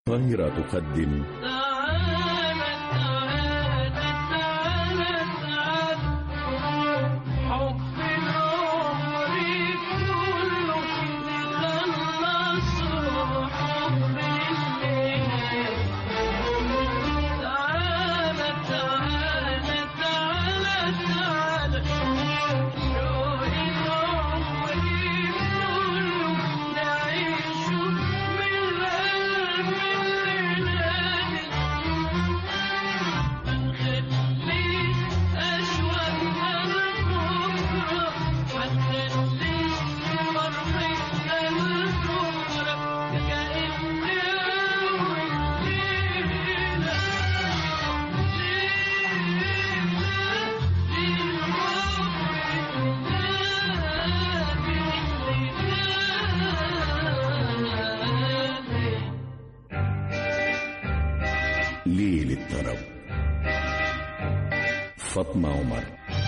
القاهرة تقدم تعالى تعالى تعالى تعالى حب العمر كله نخلصه حب الليل تعالى تعالى تعالى تعالى شوق العمر كله نعيشه من قلب الليالي هنخليه أشواقنا لبكرة هنخليه فرحتنا لبكرة كأن أول ليلة ليل الطرب فاطمة عمر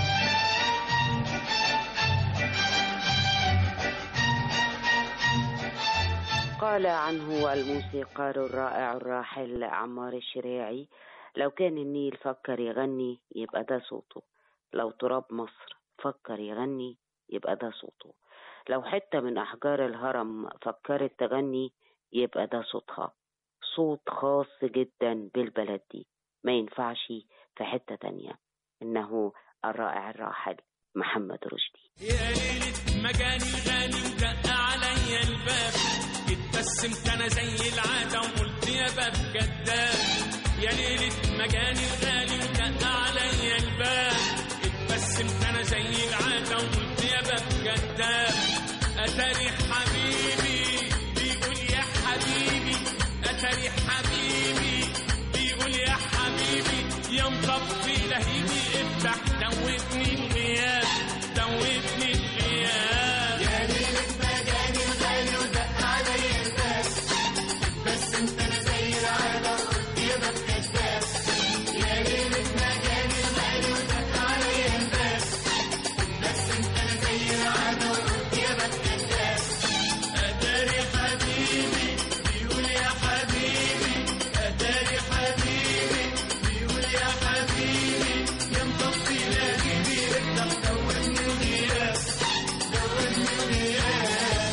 قال عنه الموسيقار الرائع الراحل عمار الشريعي لو كان النيل فكر يغني يبقى ده صوته لو تراب مصر فكر يغني يبقى ده صوته لو حتة من أحجار الهرم فكرت تغني يبقى ده صوتها صوت خاص جدا بالبلد دي ما ينفعش في حتة تانية إنه الرائع الراحل محمد رشدي يا ليلة مجاني غالي ودق عليا الباب اتبسمت انا زي العادة وقلت يا باب كداب يا ليلة مجاني غالي ودق عليا الباب اتبسمت انا زي العادة وقلت يا باب كداب اتاري حبيبي بيقول يا حبيبي اتاري حبيبي بيقول يا حبيبي يا مطفي لهيبي افتح دوتني الغياب دوتني الغياب يا ليلة مجاني الغالي ودق عليا الباب بس انت انا زي العادة وقلت يا باب كذاب يا ليلة مجاني الغالي ودق عليا الباب بس انت انا زي العادة وقلت يا باب كذاب اتاري حبيبي بيقول يا حبيبي اتاري حبيبي بيقول يا حبيبي يا مطفي لاجبي افتح دوتني الغياب دوتني الغياب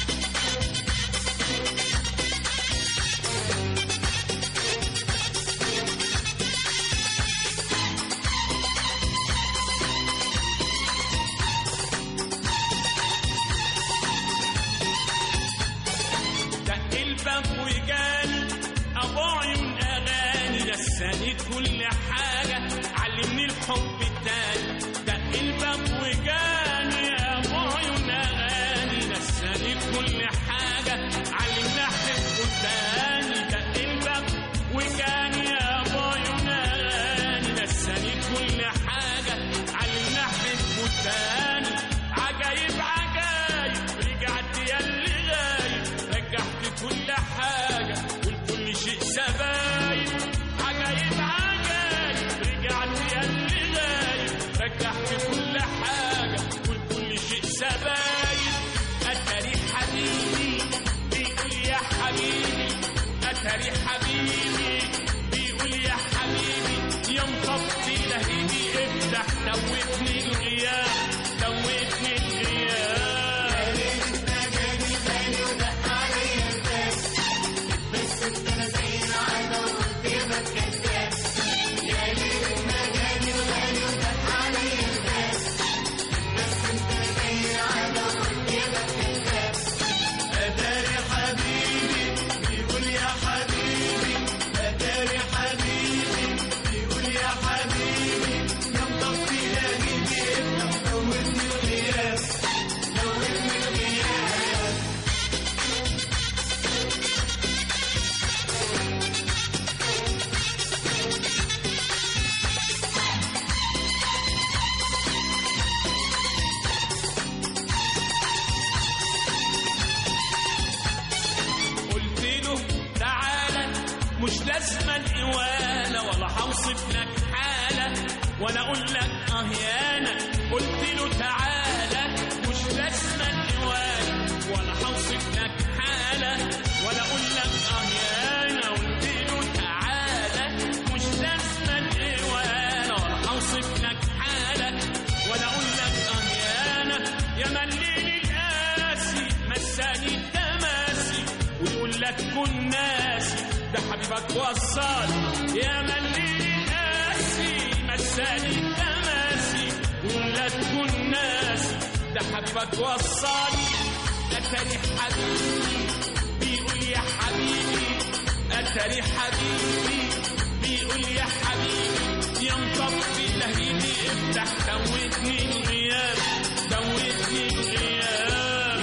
دق الباب وجالي ابو عيون اغاني نساني كل حاجه علمني الحب التاني دق الباب وجالي ابو عيون اغاني نساني كل حاجه علمني احبه تاني دق الباب وجاني ابو عيون اغاني نساني كل حاجه علمني احبه تاني عجايب عجايب رجعت يا اللي غايب رجعت كل حاجة والكل شيء سبايب عجايب عجايب رجعت يا اللي غايب رجعت كل حاجة والكل شيء سبايب أتاري حبيبي بيقول يا حبيبي أتاري حبيبي بيقول يا حبيبي يا مطفي لهيبي افتح دوتني الغياب دوتني الغياب أداري حبيبي بيقول يا حبيبي أداري حبيبي بيقول يا حبيبي يا مطفي لاجبي افتح دوتني الغياب دوتني الغياب قلت له تعالى مش لازمة الإوالة ولا هوصف لك حالة ولا أقول لك أهيانة قلت له تعالى مش لازمة الإوالة ولا هوصف لك حالة ولا أقول لك أهيانة ناسي ده حبيبك وصل يا ملي ناسي مساني تماسي ولا تكون ناسي ده حبيبك وصل اتاري حبيبي بيقول يا حبيبي اتاري حبيبي بيقول يا حبيبي يا مطفي لهيبي افتح دوتني الغياب دوتني الغياب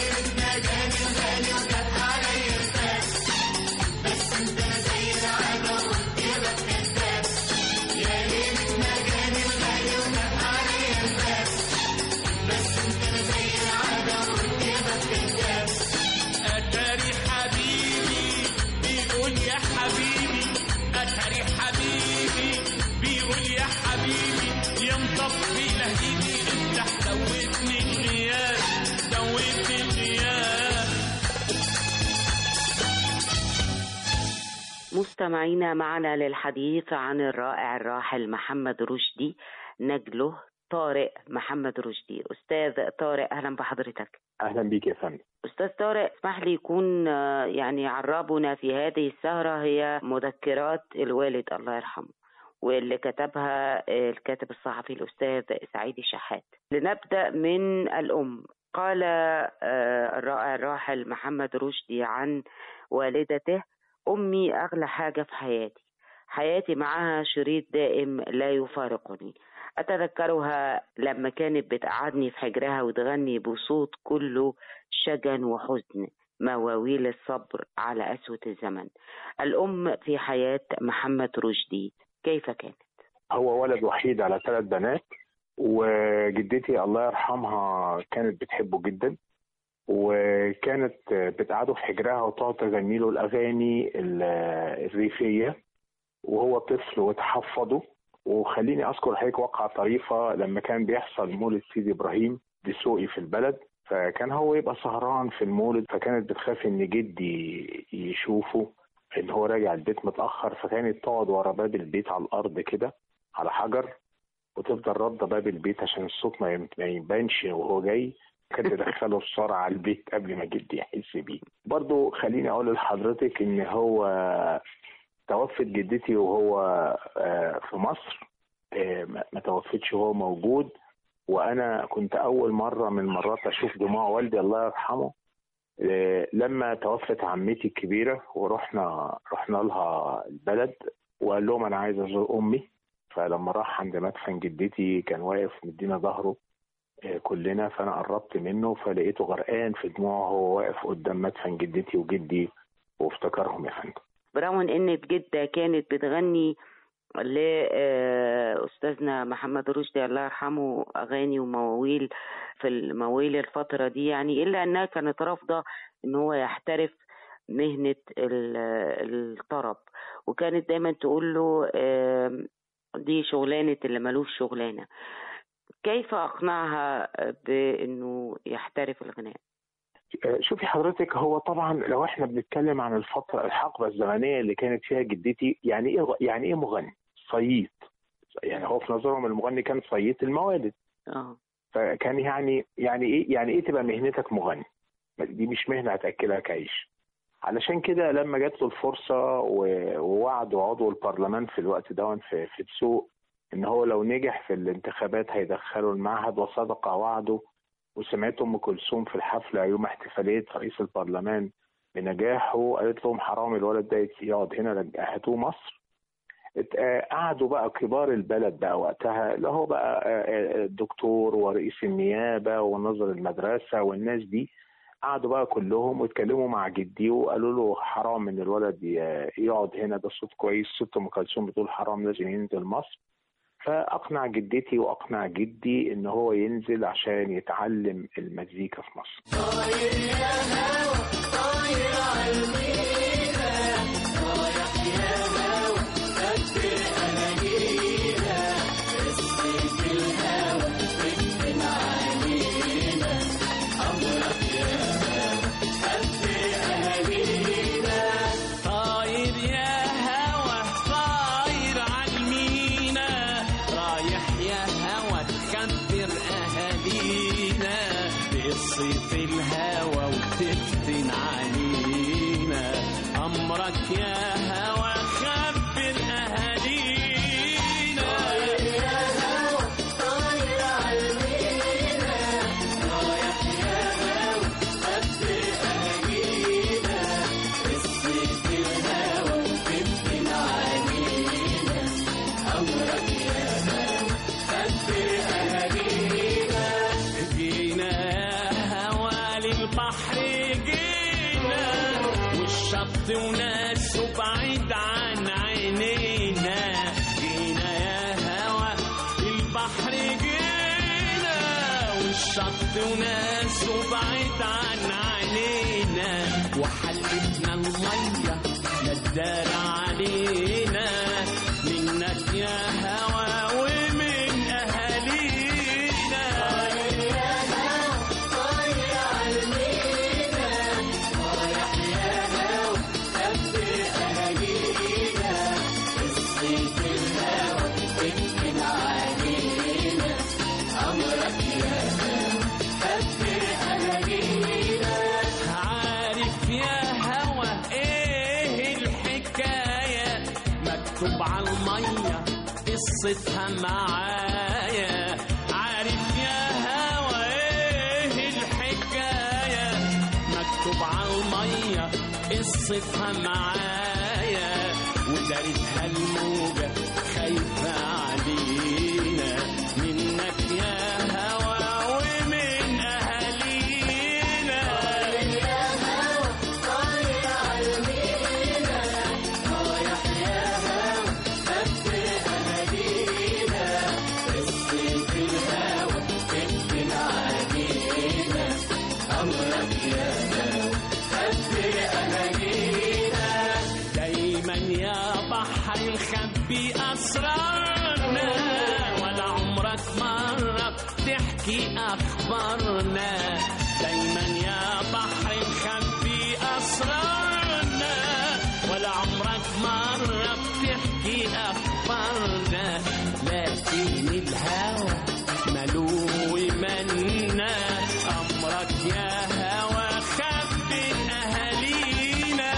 اتاري حبيبي بيقول يا حبيبي اتاري حبيبي بيقول يا حبيبي يا مطفي لهيبي افتح دوتني الغياب دوتني الغياب مستمعينا معنا للحديث عن الرائع الراحل محمد رشدي نجله طارق محمد رشدي أستاذ طارق أهلا بحضرتك اهلا بيك يا فندم أستاذ طارق اسمح لي يكون آه، يعني عرابنا في هذه السهرة هي مذكرات الوالد الله يرحمه واللي كتبها آه، الكاتب الصحفي الأستاذ سعيد الشحات لنبدأ من الأم قال آه، الرائع الراحل محمد رشدي عن والدته أمي أغلى حاجة في حياتي حياتي معها شريط دائم لا يفارقني أتذكرها لما كانت بتقعدني في حجرها وتغني بصوت كله شجن وحزن مواويل الصبر على قسوة الزمن الأم في حياة محمد رشدي كيف كانت؟ هو ولد وحيد على ثلاث بنات وجدتي الله يرحمها كانت بتحبه جدا وكانت بتقعده في حجرها وتقعد تغني له الاغاني ال- الريفيه وهو طفل وتحفظه وخليني اذكر لحضرتك واقعه طريفه لما كان بيحصل مولد سيدي ابراهيم دسوقي في البلد فكان هو يبقى سهران في المولد فكانت بتخاف ان جدي يشوفه ان هو راجع البيت متاخر فكانت تقعد ورا باب البيت على الارض كده على حجر وتفضل رده باب البيت عشان الصوت ما يم- ما يبانش وهو جاي كانت تدخله بسرعه على البيت قبل ما جدي يحس بيه برضو خليني اقول لحضرتك ان هو توفت جدتي وهو آه، في مصر آه، ما ما توفتش وهو موجود وانا كنت اول مره من مرات اشوف دموع والدي الله يرحمه آه، لما توفت عمتي الكبيره ورحنا رحنا لها البلد وقال لهم انا عايز ازور امي فلما راح عند مدفن جدتي كان واقف مدينا ظهره آه، كلنا فانا قربت منه فلقيته غرقان في دموعه وهو واقف قدام مدفن جدتي وجدي وافتكرهم يا فندم برغم ان الجدة كانت بتغني لأستاذنا محمد رشدي الله يرحمه أغاني ومواويل في المواويل الفترة دي يعني إلا أنها كانت رافضة إن هو يحترف مهنة ال- الطرب وكانت دايما تقول له آم، دي شغلانة اللي ملوش شغلانة كيف أقنعها بأنه يحترف الغناء؟ آه، شوفي حضرتك هو طبعا لو احنا بنتكلم عن الفتره الحقبه الزمنيه اللي كانت فيها جدتي يعني ايه يعني ايه مغني؟ صييط يعني هو في نظرهم المغني كان صييط الموالد اه فكان يعني يعني ايه يعني ايه تبقى مهنتك مغني؟ دي مش مهنه هتاكلك عيش علشان كده لما جات له الفرصه و- ووعد عضو البرلمان في الوقت ده في في السوق ان هو لو نجح في الانتخابات هيدخله المعهد وصدق وعده وسمعت ام كلثوم في الحفله يوم احتفاليه رئيس البرلمان بنجاحه قالت لهم حرام الولد ده يقعد هنا رج- هاتوه مصر ات- آه، قعدوا بقى كبار البلد بقى وقتها اللي هو بقى آه، آه، الدكتور ورئيس النيابه ونظر المدرسه والناس دي قعدوا بقى كلهم واتكلموا مع جدي وقالوا له حرام ان الولد ي- يقعد هنا ده صوت كويس ست ام كلثوم بتقول حرام لازم ينزل مصر فاقنع جدتي واقنع جدي ان هو ينزل عشان يتعلم المزيكا في مصر طاير يا هوا طاير عالمينا رايح يا هوا تخبر اهالينا بقصة الهوا وتفتن علينا امرك عمرك يا هوى خبر أهالينا جينا يا هوى للبحر جينا والشط وناس بعيد عن عينينا جينا يا هوى للبحر جينا والشط وناس بعيد عن عينينا وحلتنا المية ندار علينا منك يا هوى ومن أهالينا عارف يا هوى ايه الحكاية مكتوب على المية قصتها معايا عارف يا هوى ايه الحكاية مكتوب على المية قصتها معايا ودارتها الموجة خايفة علينا منك يا هوى ومن أهالينا دايما يا بحر نخبي أسرارنا ولا عمرك مرة تحكي أخبارنا دايما يا بحر نخبي أسرارنا ولا عمرك مرة بتحكي أخبارنا لكن الهوى ملوي منا أمرك يا هوى خبي أهالينا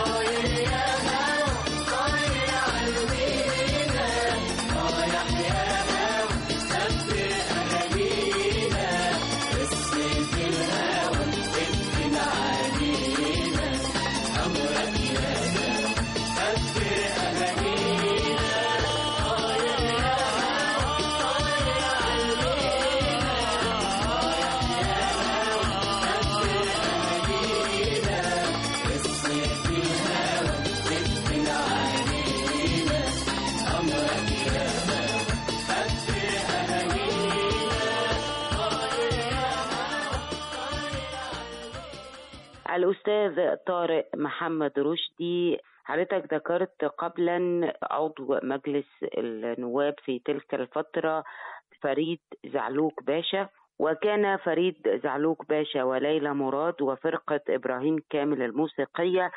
الأستاذ طارق محمد رشدي حضرتك ذكرت قبلا عضو مجلس النواب في تلك الفترة فريد زعلوك باشا وكان فريد زعلوك باشا وليلى مراد وفرقة إبراهيم كامل الموسيقية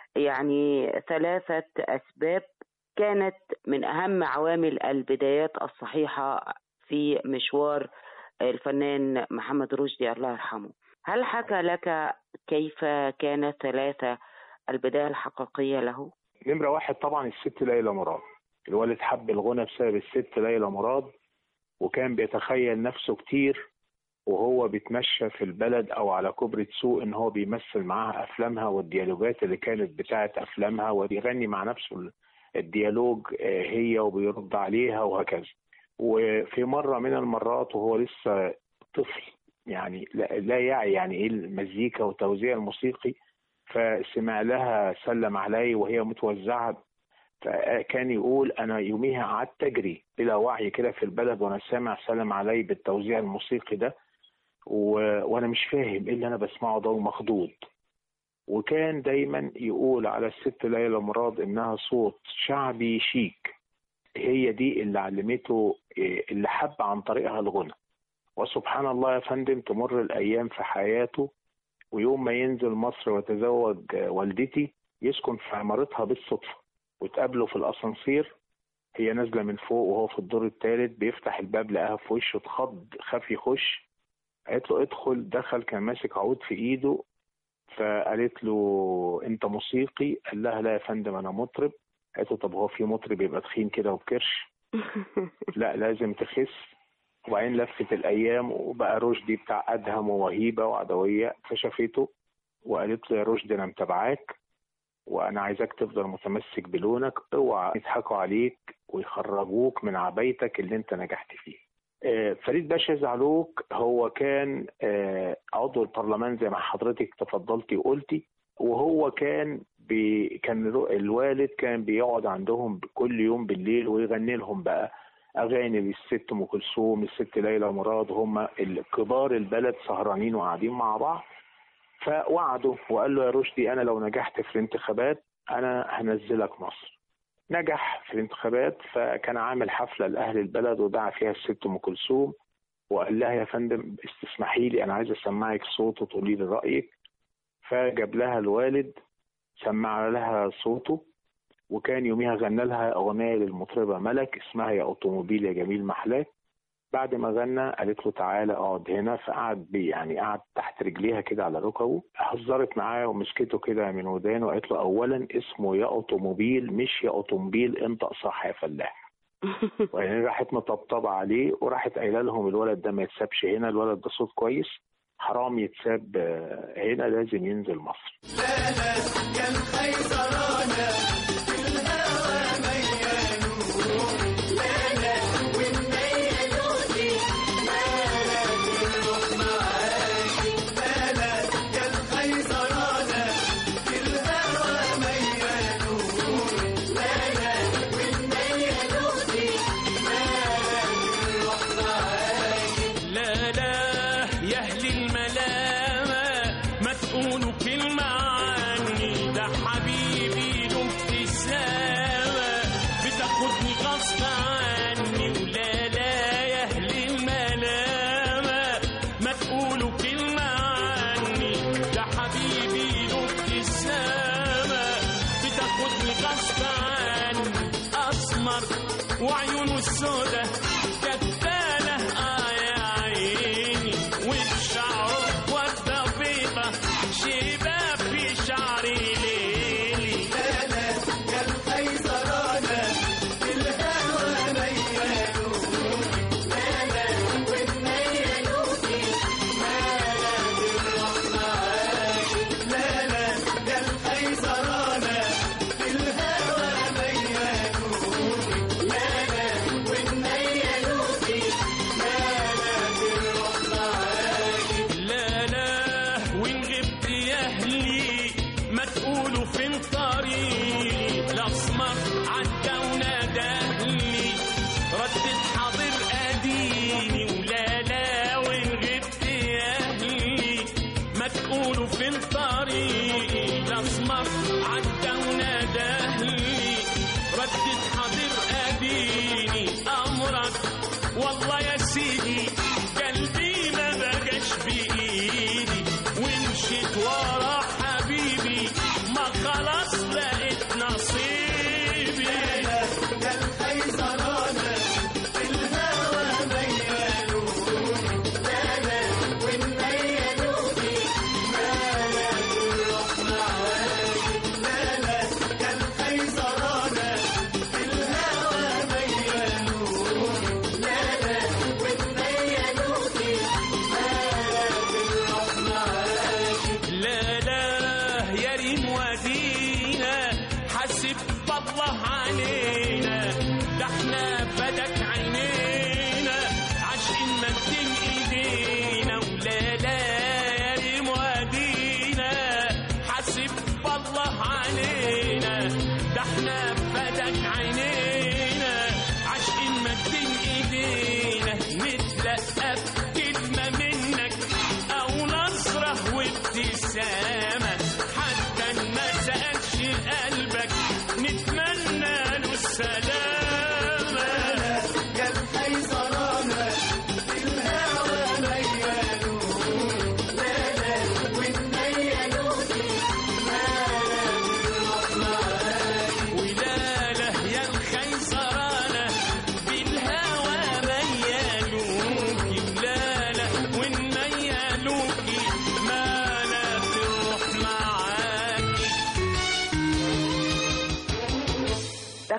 يعني ثلاثة أسباب كانت من أهم عوامل البدايات الصحيحة في مشوار الفنان محمد رشدي الله يرحمه هل حكى لك كيف كانت ثلاثة البداية الحقيقية له؟ نمرة واحد طبعا الست ليلى مراد الوالد حب الغنى بسبب الست ليلى مراد وكان بيتخيل نفسه كتير وهو بيتمشى في البلد او على كوبري سوق ان هو بيمثل معاها افلامها والديالوجات اللي كانت بتاعت افلامها وبيغني مع نفسه الديالوج آه، هي وبيرد عليها وهكذا وفي مرة من المرات وهو لسه طفل يعني لا, لا يعي يعني ايه المزيكا والتوزيع الموسيقي فسمع لها سلم علي وهي متوزعة فكان يقول انا يوميها قعدت اجري بلا وعي كده في البلد وانا سامع سلم علي بالتوزيع الموسيقي ده و... وانا مش فاهم ايه اللي انا بسمعه ده ومخضوض وكان دايما يقول على الست ليلى مراد انها صوت شعبي شيك هي دي اللي علمته إيه، اللي حب عن طريقها الغنى وسبحان الله يا فندم تمر الايام في حياته ويوم ما ينزل مصر ويتزوج والدتي يسكن في عمارتها بالصدفه وتقابله في الاسانسير هي نازله من فوق وهو في الدور الثالث بيفتح الباب لقاها في وشه اتخض خاف يخش قالت له ادخل دخل كان ماسك عود في ايده فقالت له انت موسيقي قال لها لا يا فندم انا مطرب قالت له طب هو في مطرب يبقى تخين كده وبكرش لا لازم تخس وبعدين لفت الايام وبقى رشدي بتاع ادهم ووهيبه وعدويه فشافته وقالت له يا رشدي انا متابعاك وانا عايزاك تفضل متمسك بلونك اوعى يضحكوا عليك ويخرجوك من عبايتك اللي انت نجحت فيه آه، فريد باشا زعلوك هو كان آه، عضو البرلمان زي ما حضرتك تفضلتي وقلتي وهو كان بي كان الو- الوالد كان بيقعد عندهم كل يوم بالليل ويغني لهم بقى اغاني للست ام كلثوم الست ليلى مراد هم كبار البلد سهرانين وقاعدين مع بعض فوعده وقال له يا رشدي انا لو نجحت في الانتخابات انا هنزلك مصر نجح في الانتخابات فكان عامل حفله لاهل البلد ودعا فيها الست ام كلثوم وقال لها يا فندم استسمحي لي انا عايز اسمعك صوته تقولي لي رايك فجاب لها الوالد سمع لها صوته وكان يوميها غنى لها اغنيه للمطربه ملك اسمها يا اوتوموبيل يا جميل محلاك بعد ما غنى قالت له تعالى اقعد هنا فقعد بي يعني قعد تحت رجليها كده على ركبه هزرت معاه ومسكته كده من ودانه وقالت له اولا اسمه يا اوتوموبيل مش يا اوتوموبيل انت صح يا فلاح وبعدين راحت مطبطبه عليه وراحت قايله لهم الولد ده ما يتسابش هنا الولد ده صوت كويس حرام يتساب آه، هنا لازم ينزل مصر لا لا يا اهل الملامه ما تقولوا كلمه عني ده حبيبي له ابتسامه بتاخدني غصب عني ولا لا يا اهل الملامه ما تقولوا كلمه عني ده حبيبي له ابتسامه بتاخدني غصب عني اسمر وعيونه السودا كتانه اه يا عيني وبشعره وردة بيضة شباب في شعري ليلي لا لا وين غبت يا اهلي ما تقولوا فين طريقي الاسمر عدى ونادهلي ردت حاضر اديني ولا لا وين غبت يا اهلي ما تقولوا فين طريقي الاسمر عدى ونادهلي ردت حاضر اديني امرك والله يا سيدي قلبي ما بقاش بايدي ومشيت ورا حبيبي ما خلاص لقيت نصيبي لا لا يا ريم ودينا حاسب الله علينا ده احنا بدك عينينا عاشقين مدين ايدينا ولا لا يا ريم ودينا حاسب الله علينا ده احنا بدك عينينا عاشقين مدين ايدينا نتلقى بكلمة منك أو نظرة وابتسامة حتى ما سألش قلبك نتمنى له السلامة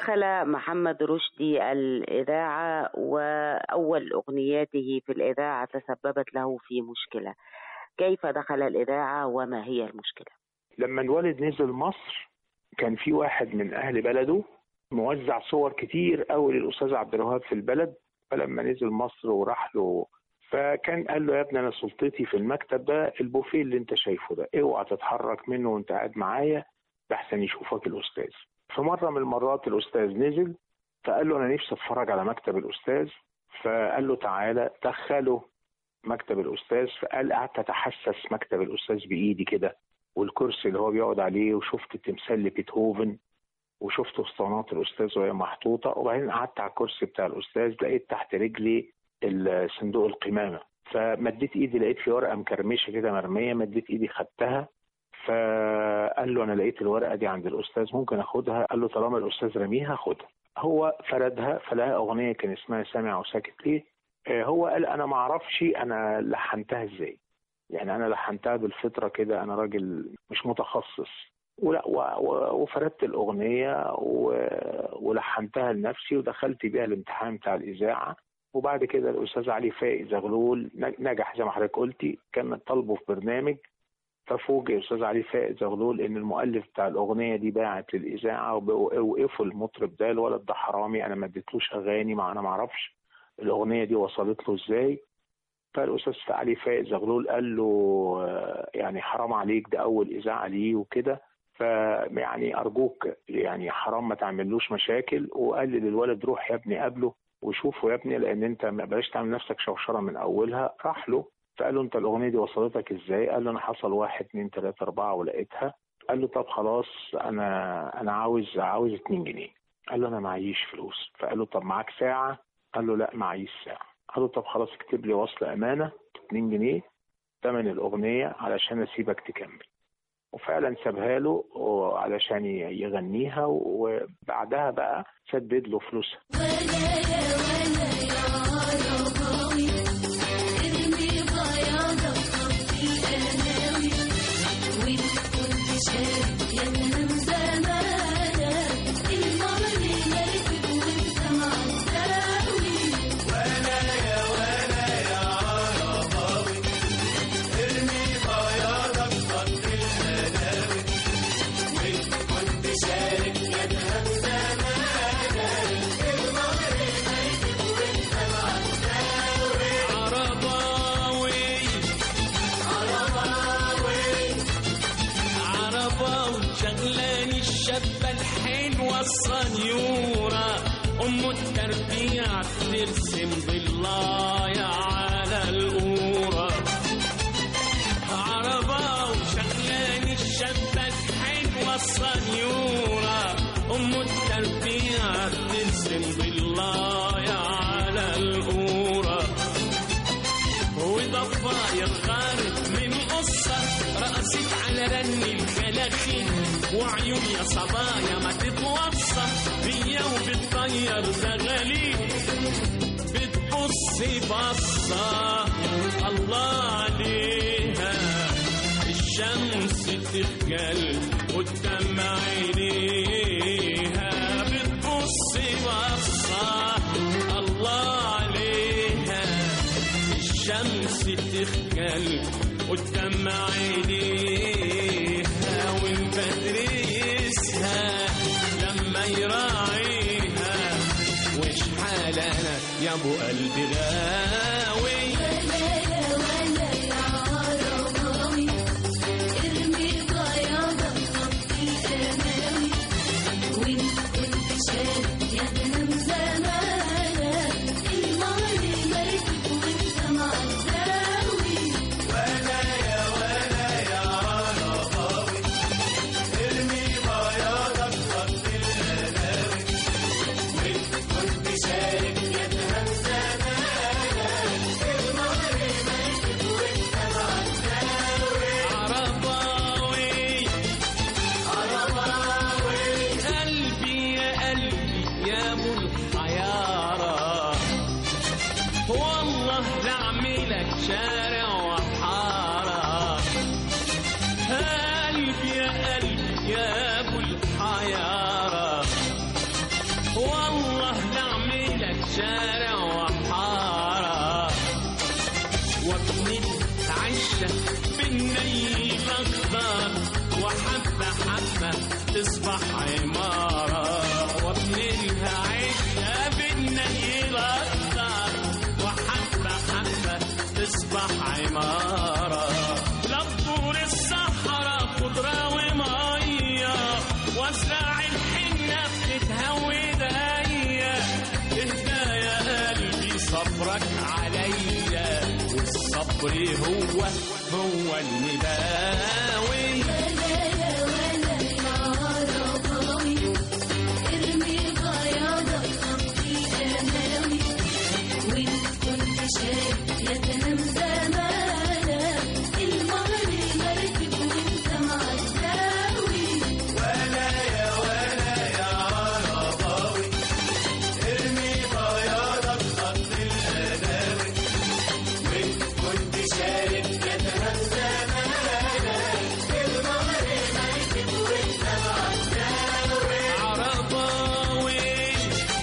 دخل محمد رشدي الإذاعة وأول أغنياته في الإذاعة تسببت له في مشكلة كيف دخل الإذاعة وما هي المشكلة؟ لما الوالد نزل مصر كان في واحد من اهل بلده موزع صور كتير قوي للاستاذ عبد الوهاب في البلد فلما نزل مصر وراح له فكان قال له يا ابني انا سلطتي في المكتب ده البوفيه اللي انت شايفه ده اوعى تتحرك منه وانت قاعد معايا لحسن يشوفك الاستاذ في مره من المرات الاستاذ نزل فقال له انا نفسي اتفرج على مكتب الاستاذ فقال له تعالى دخله مكتب الاستاذ فقال قعدت اتحسس مكتب الاستاذ بايدي كده والكرسي اللي هو بيقعد عليه وشفت تمثال لبيتهوفن وشفت اسطوانات الاستاذ وهي محطوطه وبعدين قعدت على الكرسي بتاع الاستاذ لقيت تحت رجلي صندوق القمامه فمديت ايدي لقيت في ورقه مكرمشه كده مرميه مديت ايدي خدتها فقال له انا لقيت الورقه دي عند الاستاذ ممكن اخدها قال له طالما الاستاذ رميها خدها هو فردها فلقى اغنيه كان اسمها سامع وساكت ليه آه، هو قال انا ما اعرفش انا لحنتها ازاي يعني انا لحنتها بالفطره كده انا راجل مش متخصص ولا و- و- وفردت الاغنيه و- ولحنتها لنفسي ودخلت بيها الامتحان بتاع الاذاعه وبعد كده الاستاذ علي فايق زغلول نج- نجح زي ما حضرتك قلتي كان طالبه في برنامج ففوجئ الاستاذ علي فايق زغلول ان المؤلف بتاع الاغنيه دي باعت للاذاعه وبقوا وقفوا المطرب ده الولد ده حرامي انا ما اديتلوش اغاني ما انا ما اعرفش الاغنيه دي وصلت له ازاي فالاستاذ علي فايق زغلول قال له آه، يعني حرام عليك ده اول اذاعه ليه وكده فيعني ارجوك يعني حرام ما تعملوش مشاكل وقال لي للولد روح يا ابني قابله وشوفه يا ابني لان انت ما بلاش تعمل نفسك شوشره من اولها راح له فقال له انت الاغنيه دي وصلتك ازاي؟ قال له انا حصل واحد اتنين تلاته اربعه ولقيتها قال له طب خلاص انا انا عاوز عاوز 2 جنيه قال له انا معيش فلوس فقال له طب معاك ساعه؟ قال له لا معيش ساعه قال له طب خلاص اكتب لي وصل امانه 2 جنيه ثمن الاغنيه علشان اسيبك تكمل وفعلا سابها له علشان يغنيها وبعدها بقى سدد له فلوسها عرباوي عرباوي شغلاني الشابة الحلوة الصنيورة أم التربيع ترسم ضلايا على القورة عرباوي شغلاني الشابة الحلوة الصنيورة أم التربيع ترسم ضلايا على القورة وضفاير غارت من قصة رقصت على رن الكلاخين وعيون يا صبايا ما تتوصى بيا وبتطير زغاليل بتبص بصة الله عليها الشمس تخجل قدام عينيها بتبص بصة الله عليها الشمس تخجل قدام عينيها والبدر يسهى لما يراعيها وش حال انا يا ابو قلبي غاوي عرباوي قلبي يا قلبي تصبح عمارة وابنلها عشة بالنيل أكتر وحبة حبة تصبح عمارة لبطول الصحراء خضرة ومية وازرع الحنة بتتهوي ايديا اهدى يا قلبي صبرك عليا والصبر هو هو المداوي عرباوي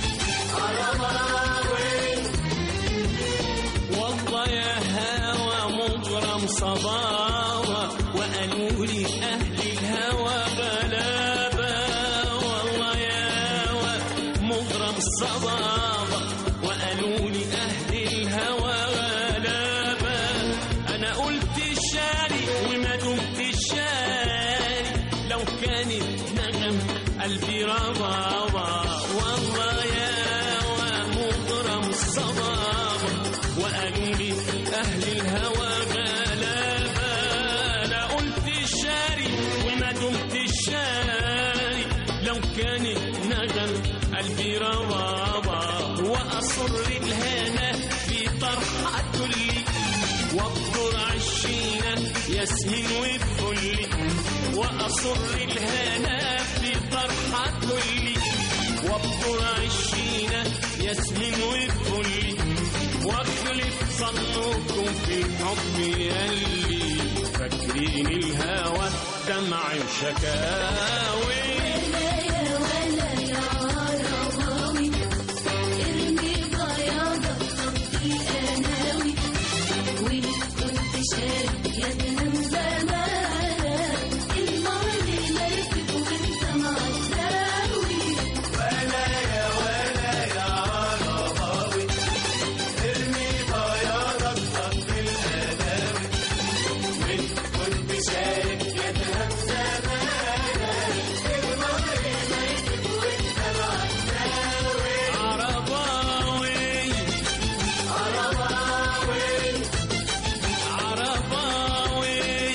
والله يا هوى مغرم صباوة وقالوا لي أهل الهوى غلابة والله يا هوى مغرم صباوة وقالوا لي أهل الهوى غلابة أنا قلت الشاري وما دمت الشاري لو كانت نغم قلبي ربابة والله يا ومغرم صبابة وقالوا لي أهل الهوى غلابة أنا قلت الشاري وما دمت الشاري لو كانت نغم قلبي ربابة وأصر الهنا في طرحة لي واقدر عشينا يسهل وفلي واصر الهنا في طرحة لي واقدر عشينا يسهل وفلي واخلف ظنكم في الحب يلي فاكرين الهوى دمع شكاوي عرباوي عرباوي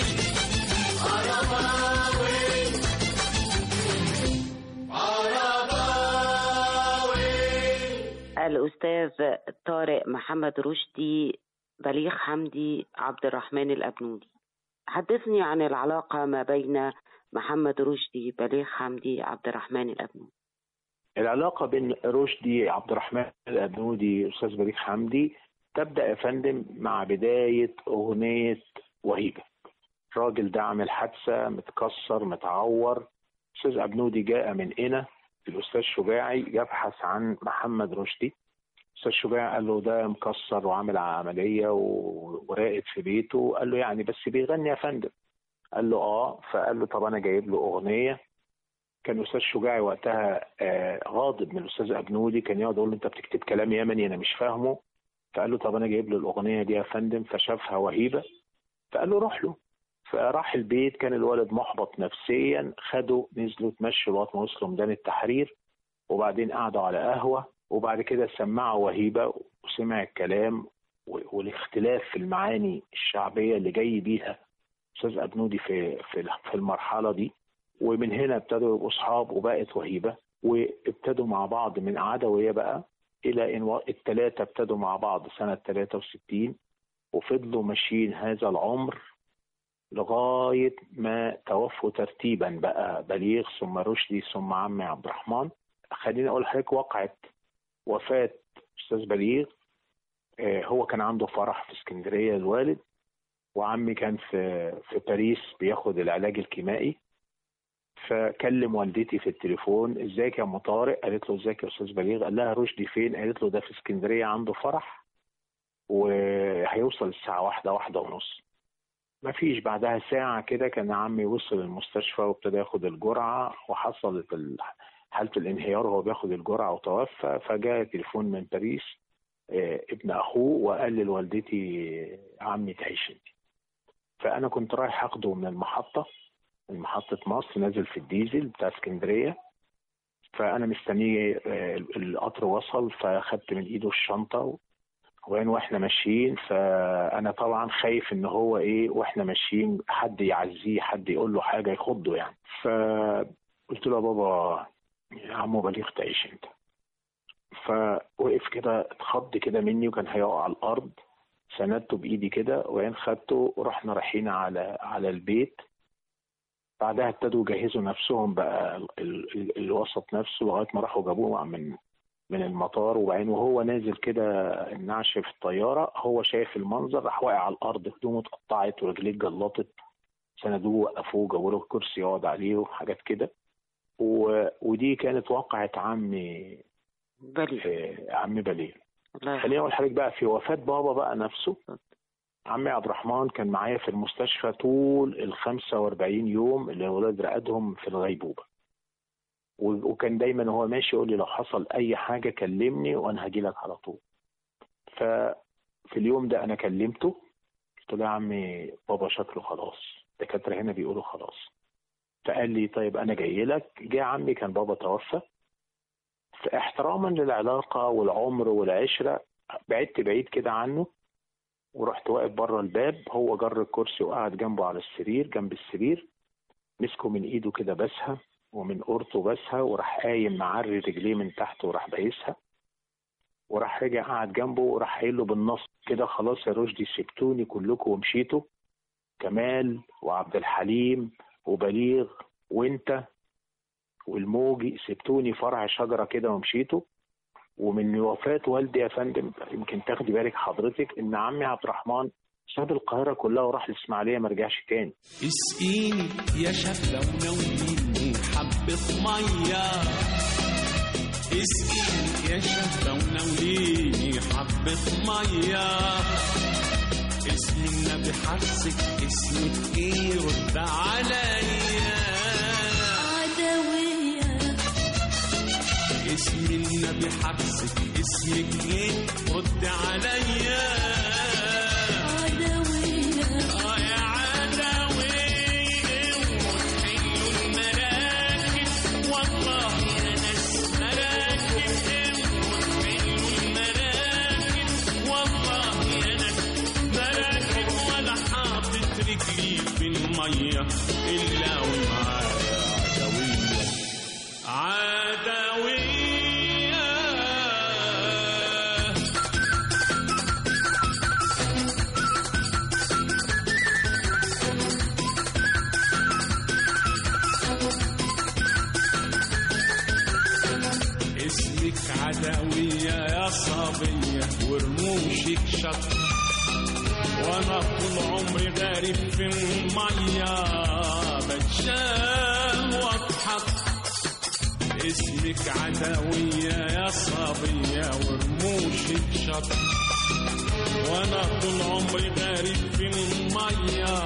الأستاذ طارق محمد رشدي بليغ حمدي عبد الرحمن الأبنودي حدثني عن العلاقة ما بين محمد رشدي بليغ حمدي عبد الرحمن الأبنودي العلاقة بين رشدي عبد الرحمن الأبنودي أستاذ بليغ حمدي تبدأ يا فندم مع بداية أغنية وهيبة الراجل ده عامل حادثة متكسر متعور أستاذ أبنودي جاء من هنا الأستاذ شجاعي يبحث عن محمد رشدي أستاذ شجاعي قال له ده مكسر وعامل عملية و- وراقد في بيته قال له يعني بس بيغني يا فندم قال له اه فقال له طب انا جايب له اغنيه كان الاستاذ شجاعي وقتها آه، غاضب من الاستاذ ابنودي كان يقعد يقول له انت بتكتب كلام يمني انا مش فاهمه فقال له طب انا جايب له الاغنيه دي يا فندم فشافها وهيبه فقال له روح له فراح البيت كان الولد محبط نفسيا خدوا نزلوا اتمشوا لغايه ما وصلوا ميدان التحرير وبعدين قعدوا على قهوه وبعد كده سمعوا وهيبه وسمع الكلام و- والاختلاف في المعاني الشعبيه اللي جاي بيها استاذ ابنودي في في في المرحله دي ومن هنا ابتدوا يبقوا اصحاب وبقت وهيبه وابتدوا مع بعض من عدويه بقى الى ان الثلاثه ابتدوا مع بعض سنه 63 وفضلوا ماشيين هذا العمر لغايه ما توفوا ترتيبا بقى بليغ ثم رشدي ثم عمي عبد الرحمن خليني اقول لحضرتك وقعت وفاه استاذ بليغ آه، هو كان عنده فرح في اسكندريه الوالد وعمي كان في في باريس بياخد العلاج الكيمائي فكلم والدتي في التليفون ازيك يا ام طارق قالت له ازيك يا استاذ بليغ قال لها رشدي فين قالت له ده في اسكندريه عنده فرح وهيوصل الساعه واحدة واحدة ونص ما فيش بعدها ساعة كده كان عمي وصل المستشفى وابتدى ياخد الجرعة وحصلت ال- حالة الانهيار وهو بياخد الجرعة وتوفى فجاء تليفون من باريس آه، ابن أخوه وقال لوالدتي عمي تعيش انت فأنا كنت رايح أخده من المحطة من محطة مصر نازل في الديزل بتاع اسكندرية فأنا مستنيه آه، القطر وصل فأخدت من إيده الشنطة وين واحنا ماشيين فانا طبعا خايف ان هو ايه واحنا ماشيين حد يعزيه حد يقول له حاجه يخضه يعني فقلت له يا بابا يا عمو بليغ تعيش انت فوقف كده اتخض كده مني وكان هيقع على الارض سندته بايدي كده وبعدين خدته ورحنا رايحين على على البيت بعدها ابتدوا يجهزوا نفسهم بقى ال- ال- الوسط نفسه لغايه ما راحوا جابوه من من المطار وبعدين وهو نازل كده النعش في الطياره هو شايف المنظر راح واقع على الارض هدومه اتقطعت ورجليه اتجلطت سندوه وقفوه جابوا له كرسي يقعد عليه وحاجات كده و... ودي كانت واقعة عمي بلي آه، عمي بليل الله يرحمه خليني اقول لحضرتك بقى في وفاة بابا بقى نفسه عمي عبد الرحمن كان معايا في المستشفى طول ال 45 يوم اللي الولاد رقدهم في الغيبوبة و- وكان دايما هو ماشي يقول لي لو حصل اي حاجة كلمني وانا هجي لك على طول ففي اليوم ده انا كلمته قلت له يا عمي بابا شكله خلاص الدكاترة هنا بيقولوا خلاص فقال لي طيب انا جاي لك جه عمي كان بابا توفى فاحتراما للعلاقة والعمر والعشرة بعدت بعيد كده عنه ورحت واقف بره الباب هو جر الكرسي وقعد جنبه على السرير جنب السرير مسكه من ايده كده بسها ومن قرطه بسها وراح قايم معري رجليه من تحت وراح بايسها وراح رجع قعد جنبه وراح قايل له بالنص كده خلاص يا رشدي سبتوني كلكم ومشيتوا كمال وعبد الحليم وبليغ وانت والموجي سبتوني فرع شجره كده ومشيتوا ومن وفاة والدي يا فندم يمكن تاخدي بالك حضرتك ان عمي عبد الرحمن ساب القاهرة كلها وراح الإسماعيلية ما رجعش تاني اسقيني يا شاب لو ناوليني حبة مية اسقيني يا شاب لو ناوليني حبة مية اسم النبي حسك اسمك ايه رد عليا عدوية اسم النبي حسك اسمك ايه رد عليا عدوية اه يا عدوية وحلوا المراكب والله يا ناس مراكب وحلوا المراكب والله يا ناس مراكب ولا حاطط رجلي في المية إلا ومعايا عدوية عدوية اسمك عدوية يا صبية ورموشك شط وانا طول عمري غارب في المية بتشاه واضحك اسمك عدوية يا صبية ورموشك شط وانا طول عمري غارب في المية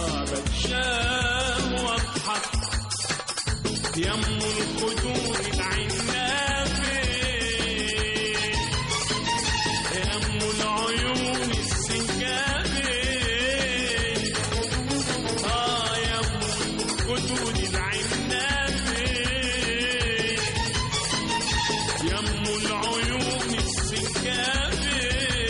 بتشاه واضحك يم الخدود العنابة يم العيون السنجابة آه يم الخدود العنابة يم العيون السنجابة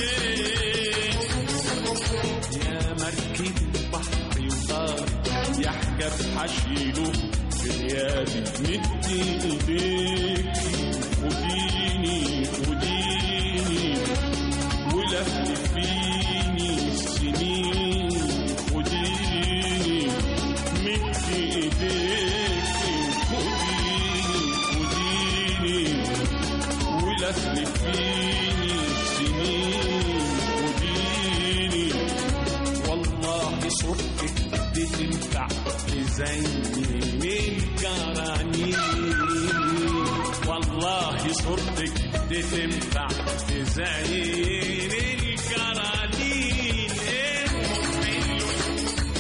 يا مركب البحر وطار يحجب حشيله في غيابي مدي ايديك خديني خديني ولف فيني السنين خديني مدي ايديك خديني خديني ولف فيني السنين خديني والله صورتك دي تنفع تزين الجرانين والله صورتك دي تنفع تزين الجرانين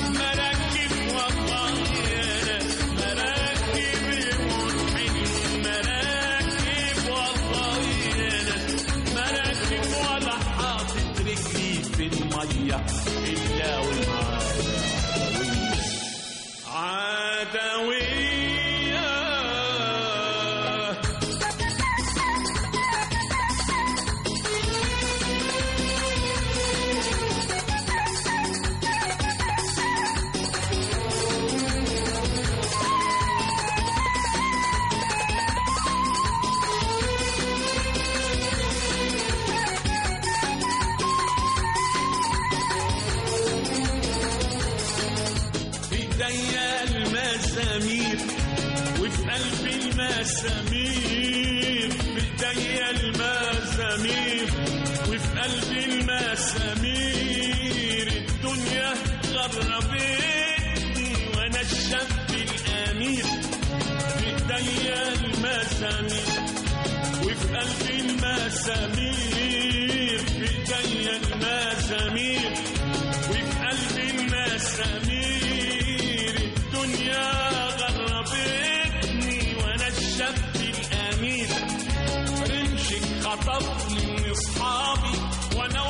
المية إلا والعدوية عدوية ايديا المسامير وفي قلبي المسامير بايديا المسامير وفي قلبي المسامير الدنيا غربتني وانا الشاب الامير بايديا المسامير وفي قلبي المسامير بايديا المسامير وفي قلبي المسامير الدنيا غربتني وانا الشاب الامير رمشك خطفني من اصحابي وانا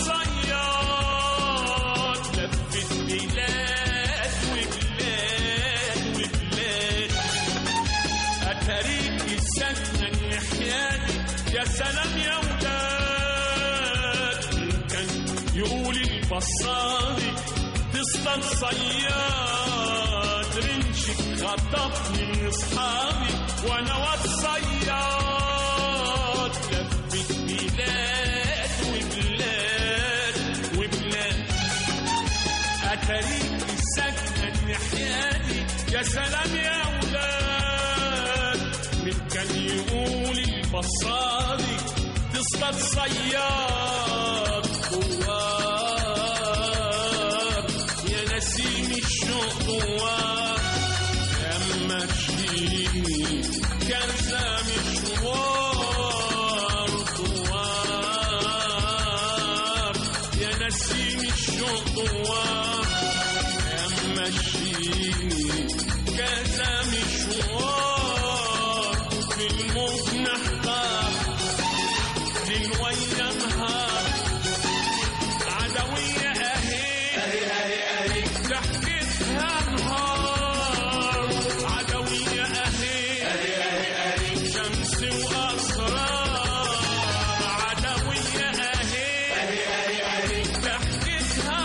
والصياد لفت بلاد وبلاد وبلاد اتاريك السكنة النحياني يا سلام يا ولاد كان يقول البصاري تصطاد صياد رمشك خطفني من اصحابي وانا واد صياد لفت بلاد وبلاد وبلاد اتاريك السكنة النحياني يا سلام يا ولاد من كان يقول البصاري تصطاد صياد دوار يا نسيم الشوق دوار لما تشيني كان سامي شوار دوار يا نسيم الشوق دوار لما تشيني كان سامي شوار في الموت نحتار للويا نهار عدوية أهي ضحكتها نهار عدوية أهي شمس وأسرار عدوية أهي ضحكتها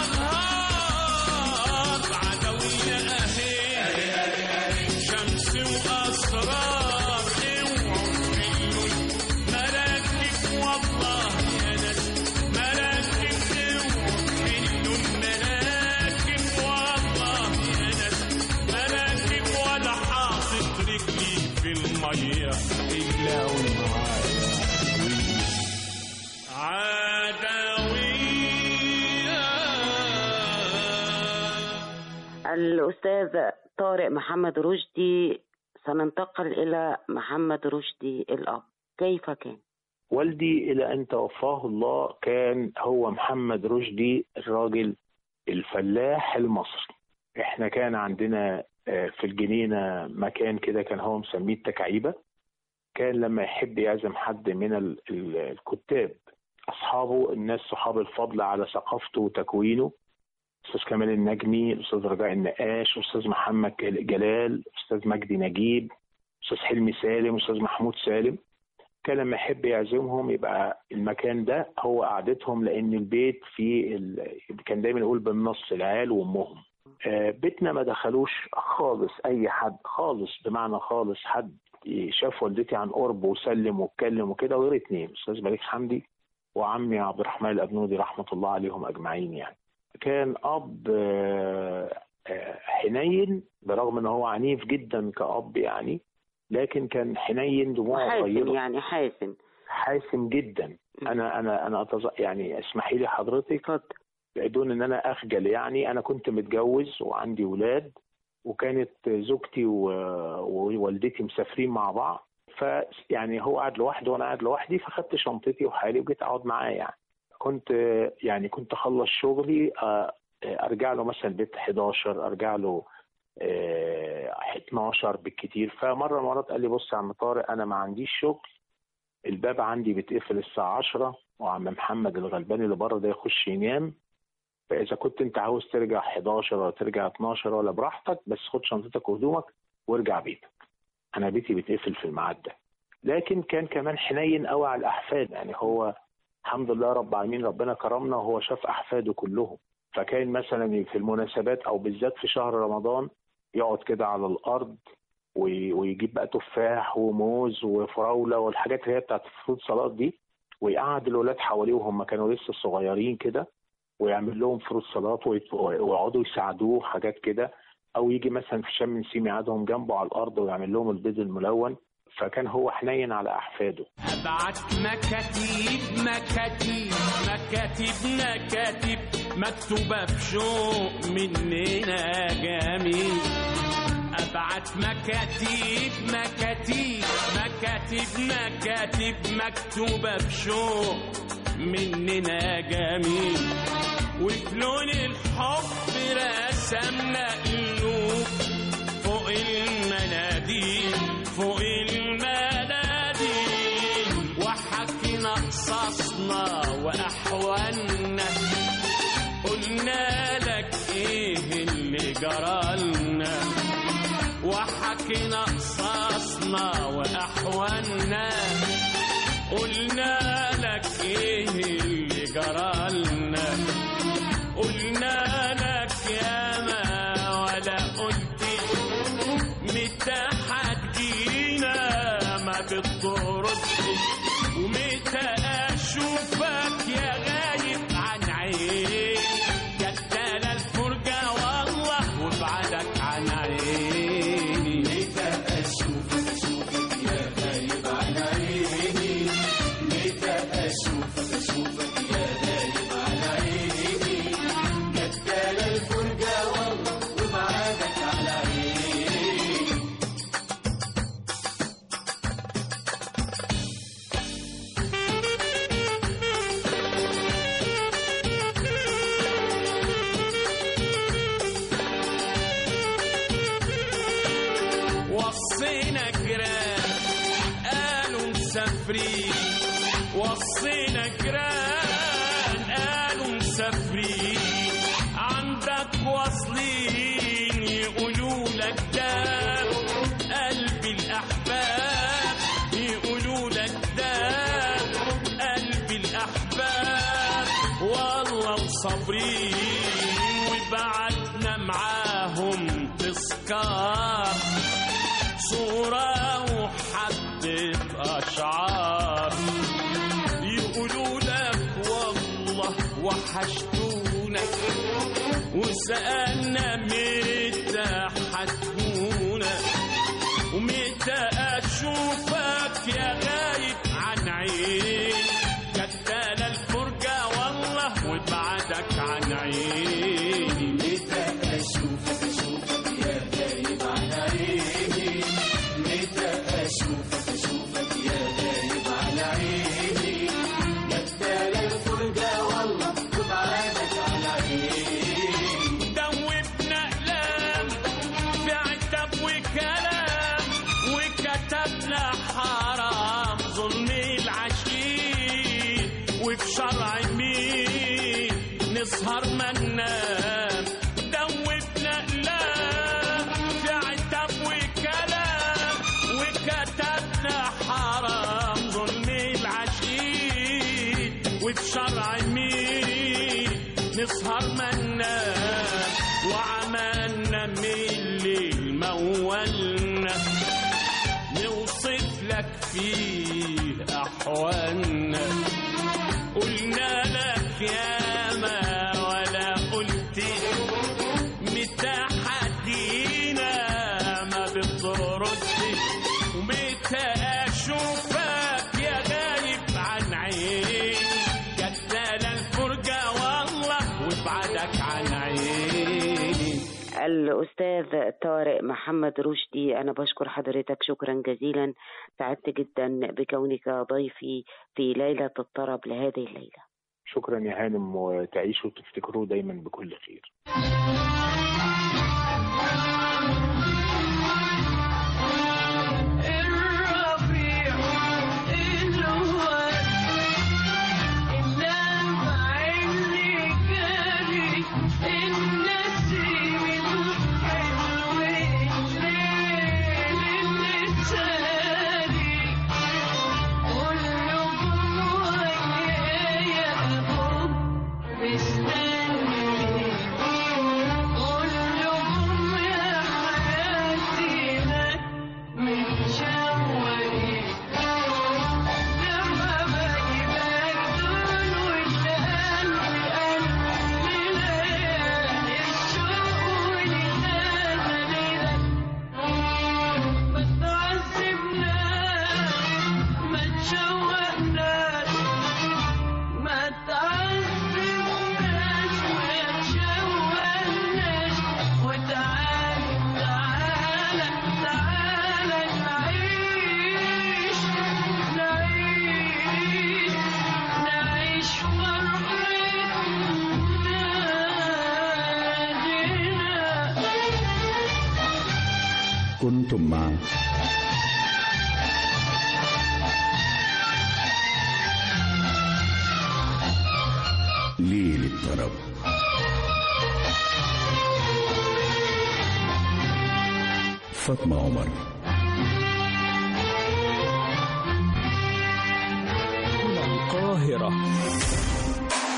نهار عدوية أهي شمس وأسرار اوعوا تحلوا مراكب والله يا ناس مراكب اوعوا تحلوا المراكب والله يا ناس مراكب ولا حاطط رجلي في المية إلا ومعايا عدوية الأستاذ طارق محمد رشدي سننتقل إلى محمد رشدي الأب كيف كان؟ والدي إلى أن توفاه الله كان هو محمد رشدي الراجل الفلاح المصري احنا كان عندنا آه، في الجنينة مكان كده كان هو مسميه التكعيبة كان لما يحب يعزم حد من ال- ال- الكتاب أصحابه الناس صحاب الفضل على ثقافته وتكوينه أستاذ كمال النجمي أستاذ رجاء النقاش أستاذ محمد جلال أستاذ مجدي نجيب أستاذ حلمي سالم أستاذ محمود سالم كان لما يحب يعزمهم يبقى المكان ده هو قعدتهم لان البيت فيه ال... كان دايما يقول بالنص العيال وامهم آه، بيتنا ما دخلوش خالص اي حد خالص بمعنى خالص حد شاف والدتي عن قرب وسلم واتكلم وكده غير اتنين استاذ ملك حمدي وعمي عبد الرحمن الابنودي رحمه الله عليهم اجمعين يعني كان اب آه، آه، حنين برغم ان هو عنيف جدا كاب يعني لكن كان حنين دموعه حاسم طيبه يعني حاسم حاسم جدا انا انا انا أتز... يعني اسمحي لي حضرتك اتفضل بدون ان انا اخجل يعني انا كنت متجوز وعندي ولاد وكانت زوجتي و... ووالدتي مسافرين مع بعض فيعني هو قاعد لوحده وانا قاعد لوحدي فخدت شنطتي وحالي وجيت اقعد معاه يعني كنت يعني كنت اخلص شغلي آه، ارجع له مثلا البيت 11 ارجع له آه، 12 بالكتير فمره من المرات قال لي بص يا عم طارق انا ما عنديش شغل الباب عندي بيتقفل الساعه 10 وعم محمد الغلباني اللي بره ده يخش ينام فاذا كنت انت عاوز ترجع 11 ولا ترجع 12 ولا براحتك بس خد شنطتك وهدومك وارجع بيتك انا بيتي بيتقفل في الميعاد ده لكن كان كمان حنين قوي على الاحفاد يعني هو الحمد لله رب العالمين ربنا كرمنا وهو شاف احفاده كلهم فكان مثلا في المناسبات او بالذات في شهر رمضان يقعد كده على الارض وي- ويجيب بقى تفاح وموز وفراوله والحاجات اللي هي بتاعت فروض صلاه دي ويقعد الولاد حواليه وهم كانوا لسه صغيرين كده ويعمل لهم فروض صلاه ويت- ويقعدوا يساعدوه حاجات كده او يجي مثلا في شم نسيم يقعدهم جنبه على الارض ويعمل لهم البيض الملون فكان هو حنين على احفاده ابعت مكاتيب مكاتيب مكاتب مكاتب مكتوبة بشوق مننا جميل ابعت مكاتيب مكاتيب مكاتب مكاتب مكتوبة بشوق مننا جميل وفي لون الحب رسمنا قلوب فوق المناديل فوق المناديل وحكينا قصصنا واحوالنا قلنا لك ايه اللي جرالنا وحكينا قصصنا واحوالنا قلنا لك ايه اللي جرالنا قلنا لك يا ما ولا قلت متى حتجينا ما بتردش ومتى اشوفك يا غايب عن عيني جدال الفرجة والله وابعدك عن عيني متى اشوفك اشوفك يا غايب عن عيني متى اشوفك اشوفك يا غايب عن عيني جدال الفرجة والله وابعدك عن عيني وصينا جيران قالوا مسافرين وصينا جيران قالوا مسافرين عندك واصلين يقولوا لك ده قلب الاحباب يقولوا لك ده قلب الاحباب والله وصابرين وبعتنا معاهم تذكار صورة وحبة أشعار يقولوا لك والله وحشتونا وسألنا متى حتكونا ومتى أشوفك يا غايب عن عين كتال الفرجة والله وابعدك عن عيني متى أشوفك أشوفك يا غايب عن عيني متى أشوفك أشوفك يا غايب عن عيني كتال الفرجة والله وابعدك عن عيني دوبنا أقلام في عتب وكلام وكتبنا حرام ظلم العشير وفي شرع مين نسهر ما ننام دوبنا أقلام في عتب وكلام وكتبنا حرام ظلم العشير وفي شرع مين نسهر ما ننام وعملنا من الليل مولنا نوصف لك فيه أحوالنا قلنا لك يا ما ولا قلت متى حدينا ما بتردش ومتى أشوفك يا غايب عن عين جدال الفرجة والله وابعدك عن عيني الأستاذ طارق محمد رشدي أنا بشكر حضرتك شكرا جزيلا سعدت جدا بكونك ضيفي في ليلة الطرب لهذه الليلة شكرا يا هانم وتعيشوا وتفتكروا دايما بكل خير الربيع الواد اللمع اللي جاري كنتم مع ليل الطرب فاطمة عمر من القاهرة